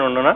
பண்ணணும்னா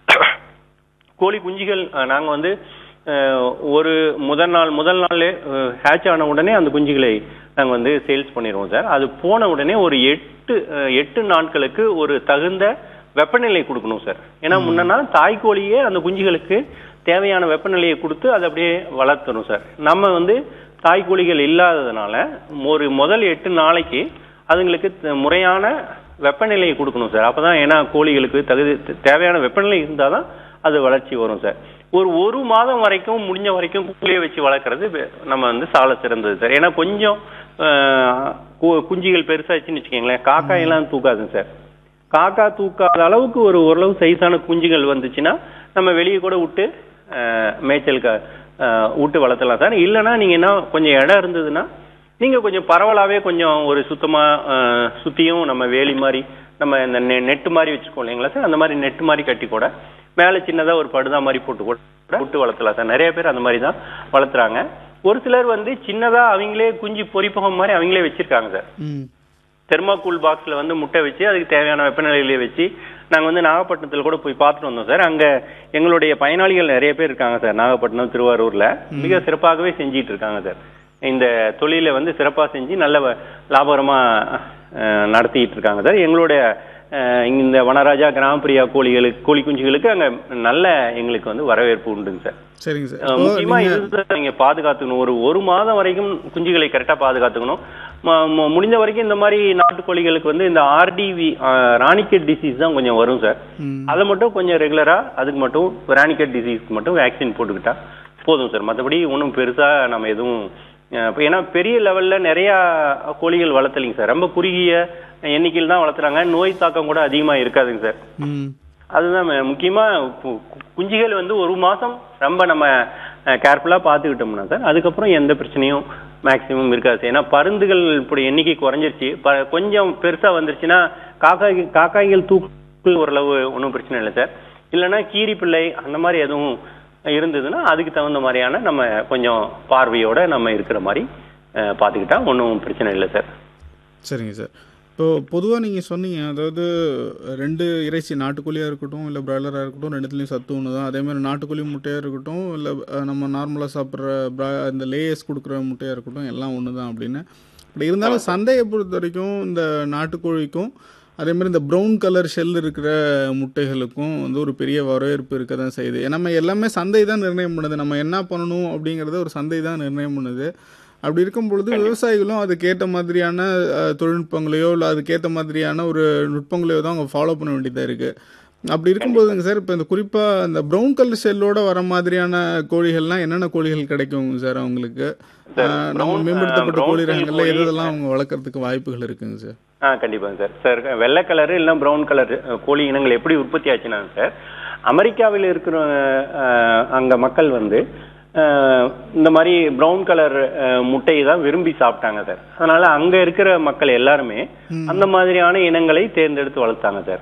கோழி குஞ்சுகள் அஹ், நாங்க வந்து அஹ், ஒரு முதல் நாள் முதல் நாள் ஹேட்ச் ஆன உடனே அந்த குஞ்சுகளை நாங்க வந்து சேல்ஸ் பண்ணிடுவோம் சார் அது போன உடனே ஒரு எட்டு அஹ், எட்டு நாட்களுக்கு ஒரு தகுந்த வெப்பநிலை கொடுக்கணும் சார் ஏன்னா முன்னனா தாய் கோழியே அந்த குஞ்சுகளுக்கு தேவையான வெப்பநிலையை கொடுத்து அதை அப்படியே வளர்த்தணும் சார் நம்ம வந்து தாய் கோழிகள் இல்லாததுனால ஒரு முதல் எட்டு நாளைக்கு அதுங்களுக்கு த- முறையான வெப்பநிலையை கொடுக்கணும் சார் அப்பதான் ஏன்னா கோழிகளுக்கு தகுதி தேவையான வெப்பநிலை இருந்தால் தான் அது வளர்ச்சி வரும் சார் ஒரு ஒரு மாதம் வரைக்கும் முடிஞ்ச வரைக்கும் கோழியை வச்சு வளர்க்குறது வெ- நம்ம வந்து சால சிறந்தது சார் ஏன்னா கொஞ்சம் ஆஹ், கு- குஞ்சுகள் பெருசாச்சுன்னு வச்சுக்கோங்களேன் காக்காயெல்லாம் தூக்காதுங்க சார் காக்கா தூக்காத அளவுக்கு ஒரு ஓரளவு சைஸான குஞ்சுகள் வந்துச்சுன்னா நம்ம வெளியே கூட விட்டு ஆஹ், மேய்ச்சலுக்கு ஆஹ், விட்டு வளர்த்தலாம் சார் இல்லைன்னா நீங்க என்ன கொஞ்சம் இடம் இருந்ததுன்னா நீங்க கொஞ்சம் பரவலாவே கொஞ்சம் ஒரு சுத்தமா ஆஹ், சுத்தியும் நம்ம வேலி மாதிரி நம்ம இந்த நெ- நெட்டு மாதிரி வச்சுக்கோ இல்லைங்களா சார் அந்த மாதிரி நெட்டு மாதிரி கட்டி கூட மேலே சின்னதா ஒரு படுதா மாதிரி போட்டு கூட விட்டு வளர்த்தலாம் சார் நிறைய பேர் அந்த மாதிரி தான் வளர்த்துறாங்க ஒரு சிலர் வந்து சின்னதா அவங்களே குஞ்சு பொறிப்பகம் மாதிரி அவங்களே வச்சிருக்காங்க சார் ம் தெர்மாகூல் பாக்ஸ்ல வந்து முட்டை வச்சு அதுக்கு தேவையான வெப்பநிலையிலே வச்சு நாங்க வந்து நாகப்பட்டினத்துல கூட போய் பார்த்துட்டு வந்தோம் சார் அங்க எங்களுடைய பயனாளிகள் நிறைய பேர் இருக்காங்க சார் நாகப்பட்டினம் திருவாரூர்ல மிக சிறப்பாகவே செஞ்சிட்டு இருக்காங்க சார் இந்த தொழிலை வந்து சிறப்பா செஞ்சு நல்ல வ- லாபகரமா அஹ், நடத்திட்டு இருக்காங்க சார் எங்களுடைய அஹ், இந்த வனராஜா கிராமப்பிரியா கோழிகளுக்கு கோழி குஞ்சுகளுக்கு அங்க நல்ல எங்களுக்கு வந்து வரவேற்பு உண்டுங்க சார் சரிங்க சார் அஹ் இப்போ முக்கியமா நீங்க- இதுதான் நீங்க பாதுகாத்துக்கணும் ஒரு ஒரு மாதம் வரைக்கும் குஞ்சுகளை கரெக்டா பாதுகாத்துக்கணும் ம- ம- முடிஞ்ச வரைக்கும் இந்த மாதிரி நாட்டுக்கோழிகளுக்கு வந்து இந்த ஆர்டிவி ராணிக்கெட் டிசீஸ் தான் கொஞ்சம் வரும் சார் ம் அதை மட்டும் கொஞ்சம் ரெகுலரா அதுக்கு மட்டும் ராணிக்கெட் டிசீஸ்க்கு மட்டும் வேக்சின் போட்டுக்கிட்டா போதும் சார் மற்றபடி ஒன்றும் பெருசா நம்ம எதுவும் அஹ், இப்ப ஏன்னா பெரிய லெவல்ல நிறைய கோழிகள் வளர்த்தலைங்க சார் ரொம்ப குறுகிய எண்ணிக்கையில் தான் வளர்த்துறாங்க நோய் தாக்கம் கூட அதிகமா இருக்காதுங்க சார் ம் அதுதான் மே- முக்கியமா கு- கு- குஞ்சுகள் வந்து ஒரு மாசம் ரொம்ப நம்ம கேர்ஃபுல்லா பாத்துக்கிட்டோம்னா சார் அதுக்கப்புறம் எந்த பிரச்சனையும் மேக்சிமம் இருக்காது சார். ஏன்னா பருந்துகள் இப்படி எண்ணிக்கை குறைஞ்சிருச்சு ப- கொஞ்சம் பெருசா வந்துருச்சுன்னா காக்காய் காக்காய்கள் தூக்கு ஓரளவு ஒன்றும் பிரச்சனை இல்லை சார் இல்லைன்னா கீரி பிள்ளை அந்த மாதிரி எதுவும் இருந்ததுன்னா அதுக்கு தகுந்த மாதிரியான நம்ம கொஞ்சம் பார்வையோட நம்ம இருக்கிற மாதிரி அஹ், பாத்துக்கிட்டா ஒன்றும் பிரச்சனை இல்லை சார் சரிங்க சார் இப்போ பொதுவாக நீங்கள் சொன்னீங்க அதாவது ரெண்டு இறைச்சி நாட்டுக்கோழியாக இருக்கட்டும் இல்லை பிராய்லராக இருக்கட்டும் ரெண்டுத்துலேயும் சத்து ஒன்று தான் அதேமாதிரி நாட்டுக்கோழி முட்டையாக இருக்கட்டும் இல்லை நம்ம நார்மலாக சாப்பிட்ற பிரா இந்த லேயர்ஸ் கொடுக்குற முட்டையாக இருக்கட்டும் எல்லாம் ஒன்று தான் அப்படின்னு அப்படி இருந்தாலும் சந்தையை பொறுத்த வரைக்கும் இந்த நாட்டுக்கோழிக்கும் அதேமாதிரி இந்த ப்ரௌன் கலர் ஷெல் இருக்கிற முட்டைகளுக்கும் வந்து ஒரு பெரிய வரவேற்பு இருக்க தான் செய்யுது நம்ம எல்லாமே சந்தை தான் நிர்ணயம் பண்ணுது நம்ம என்ன பண்ணணும் அப்படிங்கிறத ஒரு சந்தை தான் நிர்ணயம் பண்ணுது அப்படி இருக்கும் பொழுது விவசாயிகளும் அதுக்கேற்ற மாதிரியான அஹ், தொழில்நுட்பங்களையோ இல்லை அதுக்கேற்ற மாதிரியான ஒரு நுட்பங்களையோ தான் அவங்க ஃபாலோ பண்ண வேண்டியதாக இருக்குது அப்படி இருக்கும்போதுங்க சார் இப்போ இந்த குறிப்பாக இந்த ப்ரௌன் கலர் ஷெல்லோட வர மாதிரியான கோழிகள்லாம் என்னென்ன கோழிகள் கிடைக்கும் சார் அவங்களுக்கு Sir, அஹ், நம்ம brown- மேம்படுத்தப்பட்ட brown கோழி shell ரகங்களில் கோழி- எதெல்லாம் அவங்க வளர்க்குறதுக்கு வாய்ப்புகள் இருக்குங்க சார் ஆ கண்டிப்பாங்க சார் சார் வெள்ளை கலர் இல்லை ப்ரௌன் கலர் கோழி இனங்கள் எப்படி உற்பத்தி ஆச்சுன்னா சார் அமெரிக்காவில் இருக்கிற அஹ், அங்க மக்கள் வந்து அஹ், இந்த மாதிரி ப்ரௌன் கலர் முட்டையை தான் விரும்பி சாப்பிட்டாங்க சார் அதனால அங்க இருக்கிற மக்கள் எல்லாருமே அந்த மாதிரியான இனங்களை தேர்ந்தெடுத்து வளர்த்தாங்க சார்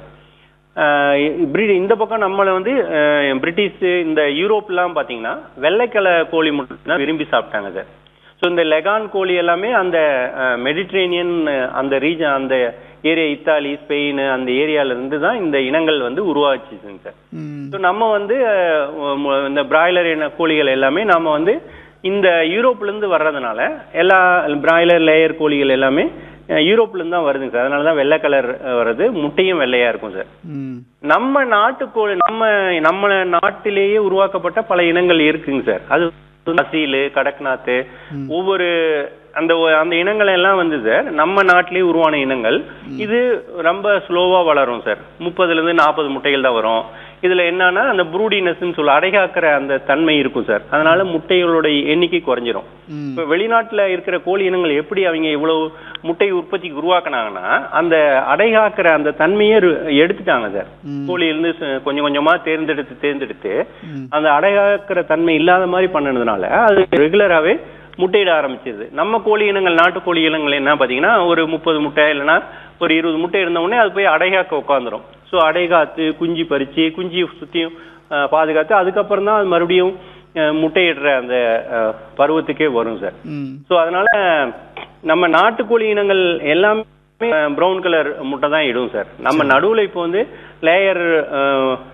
அஹ், இப்படி- இந்த பக்கம் நம்மள வந்து அஹ், பிரிட்டிஷ் இந்த யூரோப்லாம் பாத்தீங்கன்னா வெள்ளைக்கலை கோழி முட்டை தான் விரும்பி சாப்பிட்டாங்க சார் ஸோ இந்த லெகான் கோழி எல்லாமே அந்த மெடிட்ரேனியன் அந்த ரீஜன் அந்த ஏரியா இத்தாலி ஸ்பெயின் அந்த ஏரியால இருந்து தான் இந்த இனங்கள் வந்து உருவாச்சுங்க சார் ம் ஸோ நம்ம வந்து அஹ், ம- இந்த பிராய்லர் இன கோழிகள் எல்லாமே நாம வந்து இந்த யூரோப்ல இருந்து வர்றதுனால எல்லா பிராய்லர் லேயர் கோழிகள் எல்லாமே அஹ், யூரோப்ல இருந்து தான் வருதுங்க சார் அதனால தான் வெள்ளை கலர் வருது முட்டையும் வெள்ளையா இருக்கும் சார் ம் நம்ம நாட்டுக்கோழி நம்ம நம்ம நாட்டிலேயே உருவாக்கப்பட்ட பல இனங்கள் இருக்குங்க சார் அது அசீலு கடக்நாத்து ஒவ்வொரு அந்த ஒ- அந்த இனங்கள் எல்லாம் வந்து சார் நம்ம நாட்டிலேயே உருவான இனங்கள் இது ரொம்ப ஸ்லோவா வளரும் சார் முப்பதுல இருந்து நாற்பது முட்டைகள் தான் வரும் இதுல என்னன்னா அந்த ப்ரூடினஸ்ன்னு சொல்ல அடைகாக்கிற அந்த தன்மை இருக்கும் சார் அதனால முட்டைகளோட எண்ணிக்கை குறைஞ்சிரும் ம் இப்ப வெளிநாட்டுல இருக்கிற கோழி இனங்கள் எப்படி அவங்க இவ்வளவு முட்டை உற்பத்திக்கு உருவாக்குனாங்கன்னா அந்த அடைகாக்கிற அந்த தன்மையை ரு- எடுத்துட்டாங்க சார் கோழியிலிருந்து ச- கொஞ்சம் கொஞ்சமா தேர்ந்தெடுத்து தேர்ந்தெடுத்து ம். அந்த அடைகாக்கிற தன்மை இல்லாத மாதிரி பண்ணதுனால அது ரெகுலராகவே முட்டையிட ஆரம்பிச்சிருது நம்ம கோழி இனங்கள் நாட்டு கோழி இனங்கள் என்ன பாத்தீங்கன்னா ஒரு முப்பது முட்டை இல்லைன்னா ஒரு இருபது முட்டை இருந்த உடனே அது போய் அடைகாக்க உட்காந்துரும் ஸோ அடைகாத்து குஞ்சு பறிச்சு குஞ்சு சுத்தியும் அஹ், பாதுகாத்து அதுக்கப்புறம் தான் அது மறுபடியும் அஹ், முட்டையிடுற அந்த அஹ், பருவத்துக்கே வரும் சார் ம் ஸோ அதனால நம்ம நாட்டுக்கோழி இனங்கள் எல்லாமே ப்ரௌன் கலர் முட்டை தான் இடும் சார் நம்ம நடுவுல இப்போ வந்து லேயர்